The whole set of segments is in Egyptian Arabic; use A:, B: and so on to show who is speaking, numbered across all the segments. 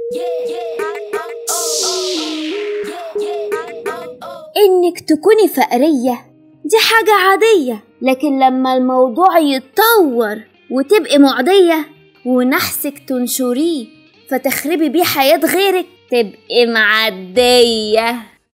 A: إنك تكوني فقرية دي حاجة عادية لكن لما الموضوع يتطور وتبقي معدية ونحسك تنشريه فتخربي بيه حياة غيرك تبقي معدية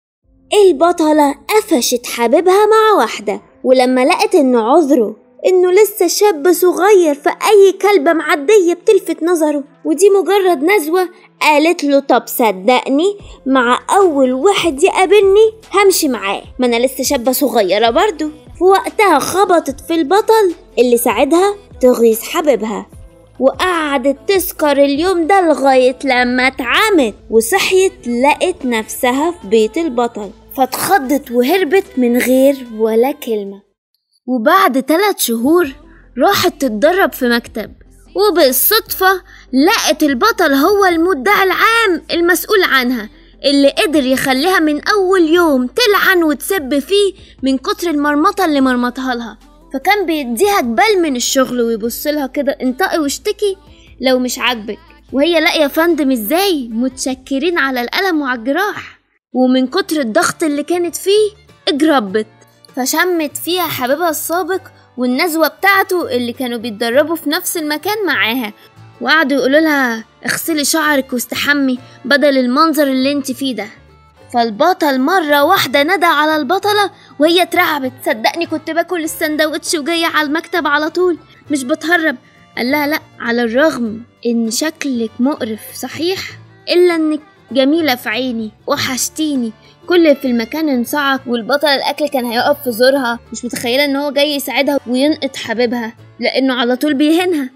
A: البطلة قفشت حبيبها مع واحدة ولما لقت إنه عذره إنه لسه شاب صغير فأي كلبة معدية بتلفت نظره ودي مجرد نزوة قالت له طب صدقني مع أول واحد يقابلني همشي معاه ما أنا لسه شابة صغيرة برضو في وقتها خبطت في البطل اللي ساعدها تغيظ حبيبها وقعدت تسكر اليوم ده لغاية لما اتعمت وصحيت لقت نفسها في بيت البطل فاتخضت وهربت من غير ولا كلمة وبعد ثلاث شهور راحت تتدرب في مكتب وبالصدفة لقت البطل هو المدعي العام المسؤول عنها اللي قدر يخليها من أول يوم تلعن وتسب فيه من كتر المرمطة اللي مرمطها لها فكان بيديها جبال من الشغل ويبصلها كده انطقي واشتكي لو مش عاجبك وهي لاقية فندم ازاي متشكرين على الألم وعلى الجراح ومن كتر الضغط اللي كانت فيه اجربت فشمت فيها حبيبها السابق والنزوة بتاعته اللي كانوا بيتدربوا في نفس المكان معاها وقعدوا يقولوا لها اغسلي شعرك واستحمي بدل المنظر اللي انت فيه ده فالبطل مرة واحدة ندى على البطلة وهي اترعبت صدقني كنت باكل السندوتش وجاية على المكتب على طول مش بتهرب قال لها لأ على الرغم إن شكلك مقرف صحيح إلا إنك جميلة في عيني وحشتيني كل في المكان انصعق والبطل الأكل كان هيقف في زورها مش متخيلة إن هو جاي يساعدها وينقط حبيبها لأنه على طول بيهنها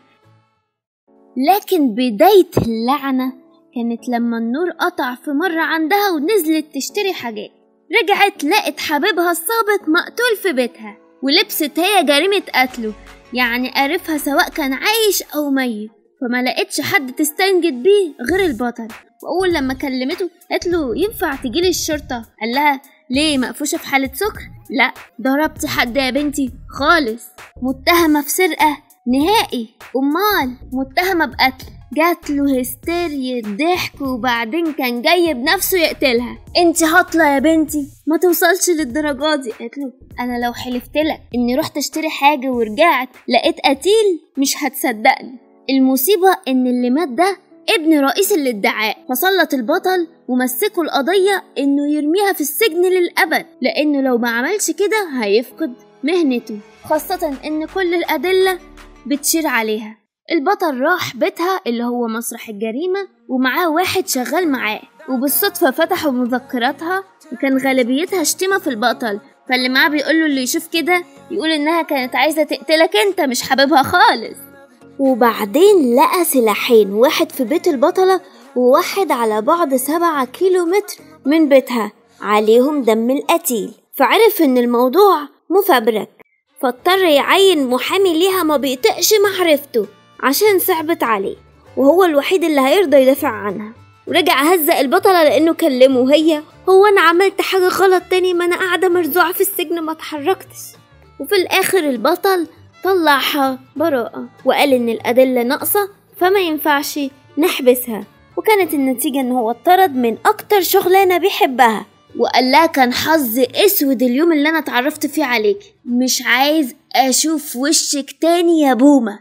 A: لكن بداية اللعنة كانت لما النور قطع في مرة عندها ونزلت تشتري حاجات رجعت لقت حبيبها السابق مقتول في بيتها ولبست هي جريمة قتله يعني قرفها سواء كان عايش أو ميت فما لقتش حد تستنجد بيه غير البطل وأول لما كلمته قالت له ينفع تجيلي الشرطة قال لها ليه مقفوشة في حالة سكر؟ لا ضربتي حد يا بنتي خالص متهمة في سرقة نهائي أمال متهمة بقتل جات له هستيريا ضحك وبعدين كان جاي بنفسه يقتلها انت هطلة يا بنتي ما توصلش للدرجات دي قالت له انا لو حلفت لك اني رحت اشتري حاجة ورجعت لقيت قتيل مش هتصدقني المصيبة ان اللي مات ده ابن رئيس الادعاء فسلط البطل ومسكوا القضية انه يرميها في السجن للأبد لانه لو ما عملش كده هيفقد مهنته خاصة ان كل الأدلة بتشير عليها البطل راح بيتها اللي هو مسرح الجريمة ومعاه واحد شغال معاه وبالصدفة فتحوا مذكراتها وكان غالبيتها شتيمة في البطل فاللي معاه بيقوله اللي يشوف كده يقول إنها كانت عايزة تقتلك أنت مش حبيبها خالص وبعدين لقى سلاحين واحد في بيت البطلة وواحد على بعد سبعة كيلو متر من بيتها عليهم دم القتيل فعرف إن الموضوع مفبرك فاضطر يعين محامي ليها ما بيطقش معرفته عشان صعبت عليه وهو الوحيد اللي هيرضى يدافع عنها ورجع هزق البطلة لأنه كلمه وهي هو أنا عملت حاجة غلط تاني ما أنا قاعدة مرزوعة في السجن ما اتحركتش وفي الآخر البطل طلعها براءة وقال إن الأدلة ناقصة فما ينفعش نحبسها وكانت النتيجة إن هو اتطرد من أكتر شغلانة بيحبها وقال لها كان حظ اسود اليوم اللي انا اتعرفت فيه عليك مش عايز اشوف وشك تاني يا بومة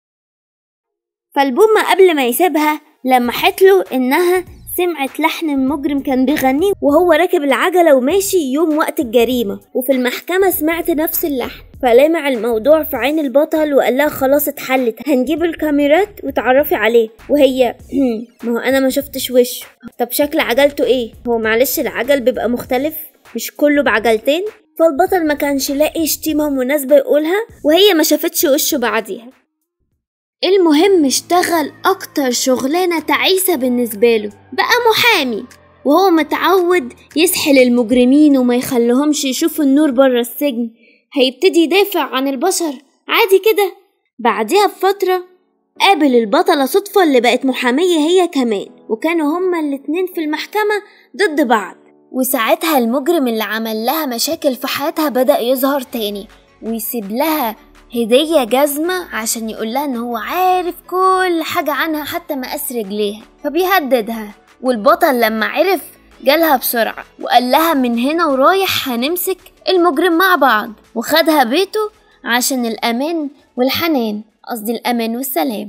A: فالبومة قبل ما يسيبها لمحت له انها سمعت لحن المجرم كان بيغنيه وهو راكب العجلة وماشي يوم وقت الجريمة وفي المحكمة سمعت نفس اللحن فلمع الموضوع في عين البطل وقال لها خلاص اتحلت هنجيب الكاميرات وتعرفي عليه وهي ما هو انا ما شفتش وشه طب شكل عجلته ايه هو معلش العجل بيبقى مختلف مش كله بعجلتين فالبطل ما كانش لاقي شتيمة مناسبة يقولها وهي ما شافتش وشه بعديها المهم اشتغل أكتر شغلانة تعيسة بالنسبة له بقى محامي وهو متعود يسحل المجرمين وما يخليهمش يشوفوا النور بره السجن هيبتدي يدافع عن البشر عادي كده بعدها بفترة قابل البطلة صدفة اللي بقت محامية هي كمان وكانوا هما الاتنين في المحكمة ضد بعض وساعتها المجرم اللي عمل لها مشاكل في حياتها بدأ يظهر تاني ويسيب لها هدية جزمة عشان يقول لها إن هو عارف كل حاجة عنها حتى مقاس رجليها فبيهددها والبطل لما عرف جالها بسرعة وقال لها من هنا ورايح هنمسك المجرم مع بعض وخدها بيته عشان الأمان والحنان قصدي الأمان والسلام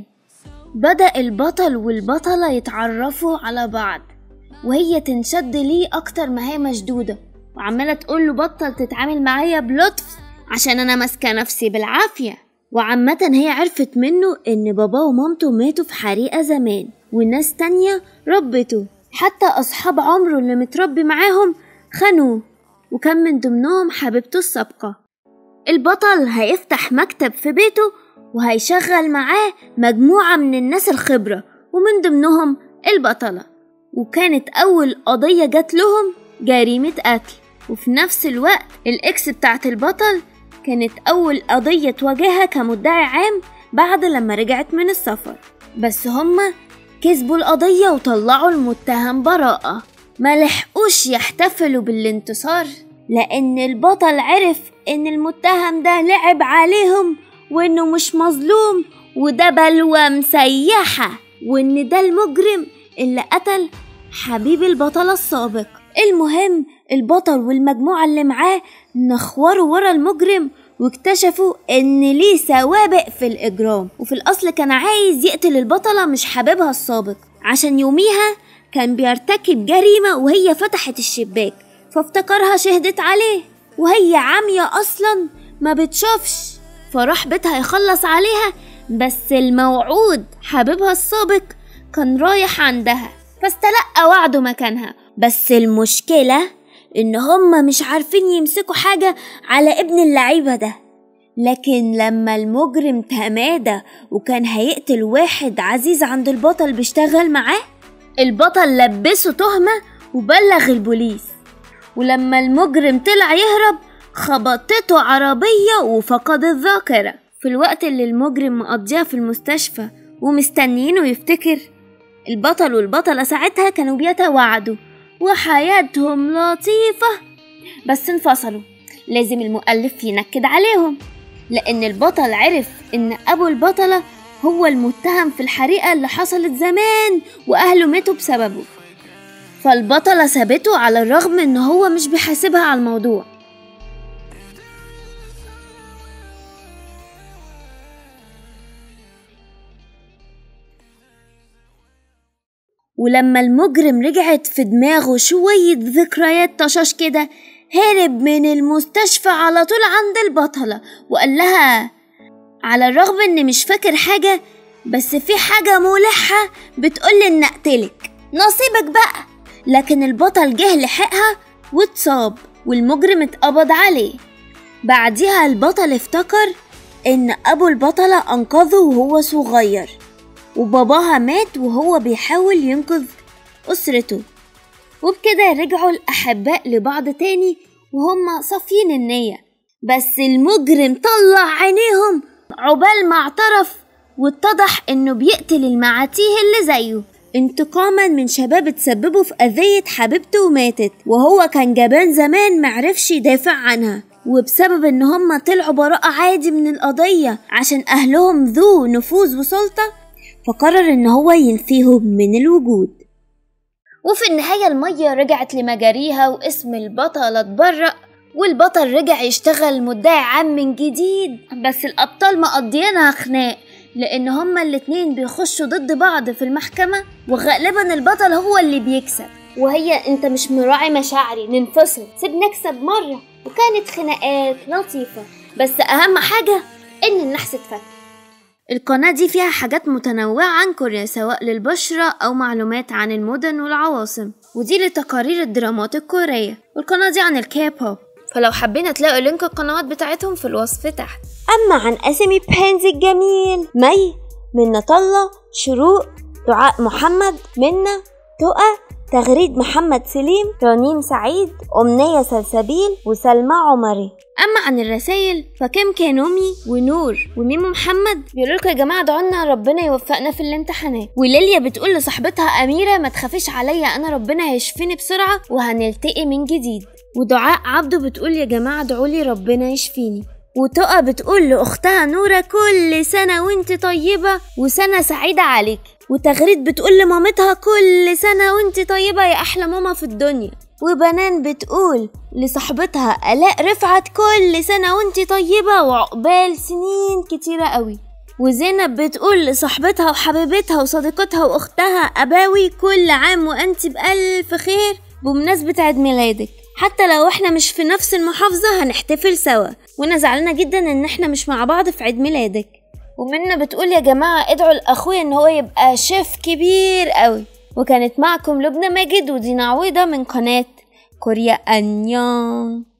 A: بدأ البطل والبطلة يتعرفوا على بعض وهي تنشد ليه أكتر ما هي مشدودة وعمالة تقول له بطل تتعامل معايا بلطف عشان أنا ماسكة نفسي بالعافية وعامة هي عرفت منه إن باباه ومامته ماتوا في حريقة زمان وناس تانية ربته حتى أصحاب عمره اللي متربي معاهم خانوه وكان من ضمنهم حبيبته السابقة البطل هيفتح مكتب في بيته وهيشغل معاه مجموعة من الناس الخبرة ومن ضمنهم البطلة وكانت أول قضية جات لهم جريمة قتل وفي نفس الوقت الإكس بتاعت البطل كانت أول قضية تواجهها كمدعي عام بعد لما رجعت من السفر بس هما كسبوا القضية وطلعوا المتهم براءة ما لحقوش يحتفلوا بالانتصار لأن البطل عرف إن المتهم ده لعب عليهم وإنه مش مظلوم وده بلوى مسيحة وإن ده المجرم اللي قتل حبيب البطلة السابق المهم البطل والمجموعة اللي معاه نخوروا ورا المجرم واكتشفوا ان ليه سوابق في الاجرام وفي الاصل كان عايز يقتل البطلة مش حبيبها السابق عشان يوميها كان بيرتكب جريمة وهي فتحت الشباك فافتكرها شهدت عليه وهي عامية اصلا ما بتشوفش فراح بيتها يخلص عليها بس الموعود حبيبها السابق كان رايح عندها فاستلقى وعده مكانها بس المشكلة إن هما مش عارفين يمسكوا حاجة على ابن اللعيبة ده لكن لما المجرم تمادى وكان هيقتل واحد عزيز عند البطل بيشتغل معاه البطل لبسه تهمة وبلغ البوليس ولما المجرم طلع يهرب خبطته عربية وفقد الذاكرة في الوقت اللي المجرم مقضيها في المستشفى ومستنيينه يفتكر البطل والبطلة ساعتها كانوا بيتواعدوا وحياتهم لطيفة بس انفصلوا لازم المؤلف ينكد عليهم لأن البطل عرف إن أبو البطلة هو المتهم في الحريقة اللي حصلت زمان وأهله ماتوا بسببه فالبطلة سابته على الرغم إن هو مش بيحاسبها على الموضوع ولما المجرم رجعت في دماغه شوية ذكريات طشاش كده هرب من المستشفى على طول عند البطلة وقال لها على الرغم اني مش فاكر حاجة بس في حاجة ملحة بتقولي ان اقتلك نصيبك بقى لكن البطل جه لحقها واتصاب والمجرم اتقبض عليه بعديها البطل افتكر ان ابو البطلة انقذه وهو صغير وباباها مات وهو بيحاول ينقذ أسرته وبكده رجعوا الأحباء لبعض تاني وهم صافيين النية بس المجرم طلع عينيهم عقبال ما اعترف واتضح انه بيقتل المعاتيه اللي زيه انتقاما من شباب اتسببوا في أذية حبيبته وماتت وهو كان جبان زمان معرفش يدافع عنها وبسبب ان هم طلعوا براءة عادي من القضية عشان أهلهم ذو نفوذ وسلطة فقرر إن هو ينفيهم من الوجود وفي النهاية المية رجعت لمجاريها واسم البطل اتبرأ والبطل رجع يشتغل مدعي عام من جديد بس الأبطال مقضيينها خناق لأن هما الاتنين بيخشوا ضد بعض في المحكمة وغالبا البطل هو اللي بيكسب وهي انت مش مراعي مشاعري ننفصل سيب نكسب مرة وكانت خناقات لطيفة بس أهم حاجة إن النحس اتفك القناة دي فيها حاجات متنوعة عن كوريا سواء للبشرة أو معلومات عن المدن والعواصم ودي لتقارير الدرامات الكورية والقناة دي عن الكيب هوب فلو حابين تلاقوا لينك القنوات بتاعتهم في الوصف تحت
B: أما عن أسامي بينز الجميل مي منة طلة شروق دعاء محمد منة تقى تغريد محمد سليم رنيم سعيد أمنية سلسبيل وسلمى عمري
A: أما عن الرسايل فكم كانومي ونور وميمو محمد بيقولوا لكم يا جماعة ادعوا ربنا يوفقنا في الامتحانات وليليا بتقول لصاحبتها أميرة ما تخافيش عليا أنا ربنا هيشفيني بسرعة وهنلتقي من جديد ودعاء عبده بتقول يا جماعة ادعوا لي ربنا يشفيني وتقى بتقول لأختها نورة كل سنة وانت طيبة وسنة سعيدة عليك وتغريد بتقول لمامتها كل سنة وانت طيبة يا أحلى ماما في الدنيا وبنان بتقول لصاحبتها آلاء رفعت كل سنة وانت طيبة وعقبال سنين كتيرة قوي وزينب بتقول لصاحبتها وحبيبتها وصديقتها واختها أباوي كل عام وانت بألف خير بمناسبة عيد ميلادك حتى لو احنا مش في نفس المحافظة هنحتفل سوا وانا زعلانة جدا ان احنا مش مع بعض في عيد ميلادك ومنا بتقول يا جماعة ادعوا لأخويا ان هو يبقى شيف كبير قوي وكانت معكم لبنى ماجد ودينا عويضة من قناة كوريا أنيون